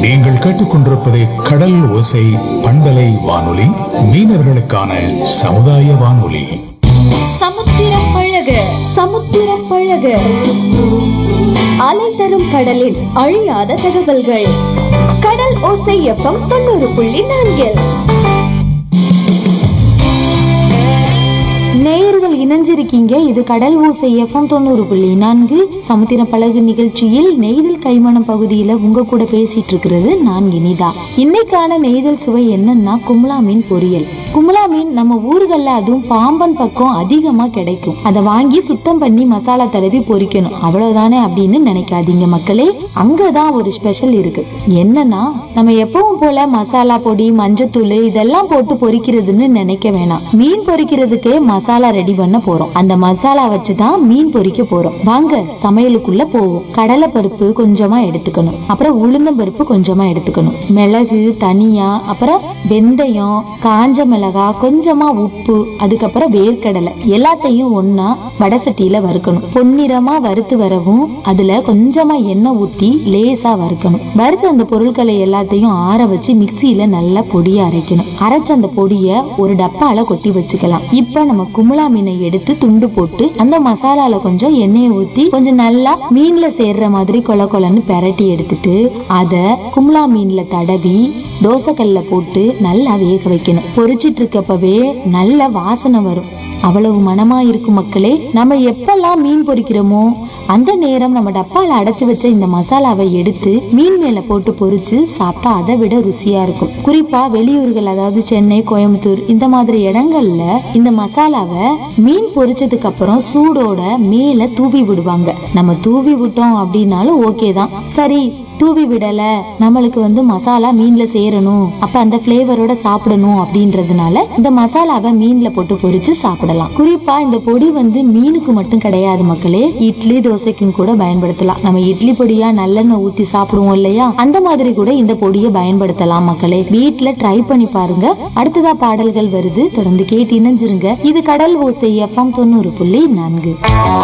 நீங்கள் கேட்டுக்கொண்டிருப்பது கடல் ஓசை பண்பலை வானொலி மீனவர்களுக்கான சமுதாய வானொலி சமுத்திரம் பழக சமுத்திரம் பழக அலை தரும் கடலில் அழியாத தகவல்கள் கடல் ஓசை எஃப்எம் தொண்ணூறு புள்ளி நான்கில் நேயர்கள் இணைஞ்சிருக்கீங்க இது கடல் ஊசை எஃப்எம் தொண்ணூறு புள்ளி நான்கு சமுத்திர பழகு நிகழ்ச்சியில் நெய்தல் கைமணம் பகுதியில உங்க கூட பேசிட்டு இருக்கிறது நான் இனிதா இன்னைக்கான நெய்தல் சுவை என்னன்னா கும்லா மீன் பொரியல் கும்லா மீன் நம்ம ஊர்கள்ல அதுவும் பாம்பன் பக்கம் அதிகமா கிடைக்கும் அதை வாங்கி சுத்தம் பண்ணி மசாலா தடவி பொரிக்கணும் அவ்வளவுதானே அப்படின்னு நினைக்காதீங்க மக்களே அங்கதான் ஒரு ஸ்பெஷல் இருக்கு என்னன்னா நம்ம எப்பவும் போல மசாலா பொடி மஞ்சத்தூள் இதெல்லாம் போட்டு பொரிக்கிறதுன்னு நினைக்க வேணாம் மீன் பொரிக்கிறதுக்கே மசாலா ரெடி பண்ண போறோம் அந்த மசாலா வச்சு தான் மீன் பொரிக்க போறோம் வாங்க சமையலுக்குள்ள போவோம் கடலை பருப்பு கொஞ்சமா எடுத்துக்கணும் அப்புறம் உளுந்தம் பருப்பு கொஞ்சமா எடுத்துக்கணும் மிளகு தனியா அப்புறம் வெந்தயம் காஞ்ச மிளகா கொஞ்சமா உப்பு அதுக்கப்புறம் வேர்க்கடலை எல்லாத்தையும் ஒண்ணா வடை சட்டியில வறுக்கணும் பொன்னிறமா வறுத்து வரவும் அதுல கொஞ்சமா எண்ணெய் ஊத்தி லேசா வறுக்கணும் வறுத்த அந்த பொருட்களை எல்லாத்தையும் ஆற வச்சு மிக்சியில நல்லா பொடியை அரைக்கணும் அரைச்ச அந்த பொடியை ஒரு டப்பால கொட்டி வச்சுக்கலாம் இப்ப நம்ம கும்பலா மீனை எடுத்து துண்டு போட்டு அந்த மசாலால கொஞ்சம் எண்ணெயை ஊத்தி கொஞ்சம் நல்லா மீன்ல சேர்ற மாதிரி கொல கொலன்னு பெரட்டி எடுத்துட்டு அத கும்பலா மீன்ல தடவி தோசைக்கல்ல போட்டு நல்லா வேக வைக்கணும் பொரிச்சிட்டு இருக்கப்பவே நல்ல வாசனை வரும் அவ்வளவு மனமா இருக்கும் மக்களே நம்ம எப்பெல்லாம் மீன் பொரிக்கிறோமோ அந்த நேரம் நம்ம டப்பால அடைச்சு வச்ச இந்த மசாலாவை எடுத்து மீன் மேல போட்டு பொரிச்சு சாப்பிட்டா அதை விட ருசியா இருக்கும் குறிப்பா வெளியூர்கள் அதாவது சென்னை கோயம்புத்தூர் இந்த மாதிரி இடங்கள்ல இந்த மசாலாவை மீன் பொரிச்சதுக்கு அப்புறம் சூடோட மேல தூவி விடுவாங்க நம்ம தூவி விட்டோம் அப்படின்னாலும் ஓகே தான் சரி தூவி விடல நம்மளுக்கு வந்து மசாலா மீன்ல சேரணும் அப்ப அந்த பிளேவரோட சாப்பிடணும் அப்படின்றதுனால இந்த மசாலாவை மீன்ல போட்டு பொரிச்சு சாப்பிடலாம் குறிப்பா இந்த பொடி வந்து மீனுக்கு மட்டும் கிடையாது மக்களே இட்லி தோசைக்கும் கூட பயன்படுத்தலாம் நம்ம இட்லி பொடியா நல்லெண்ணெய் ஊத்தி சாப்பிடுவோம் இல்லையா அந்த மாதிரி கூட இந்த பொடியை பயன்படுத்தலாம் மக்களே வீட்ல ட்ரை பண்ணி பாருங்க அடுத்ததா பாடல்கள் வருது தொடர்ந்து கேட்டு இணைஞ்சிருங்க இது கடல் ஓசை எஃப்எம் தொண்ணூறு புள்ளி நான்கு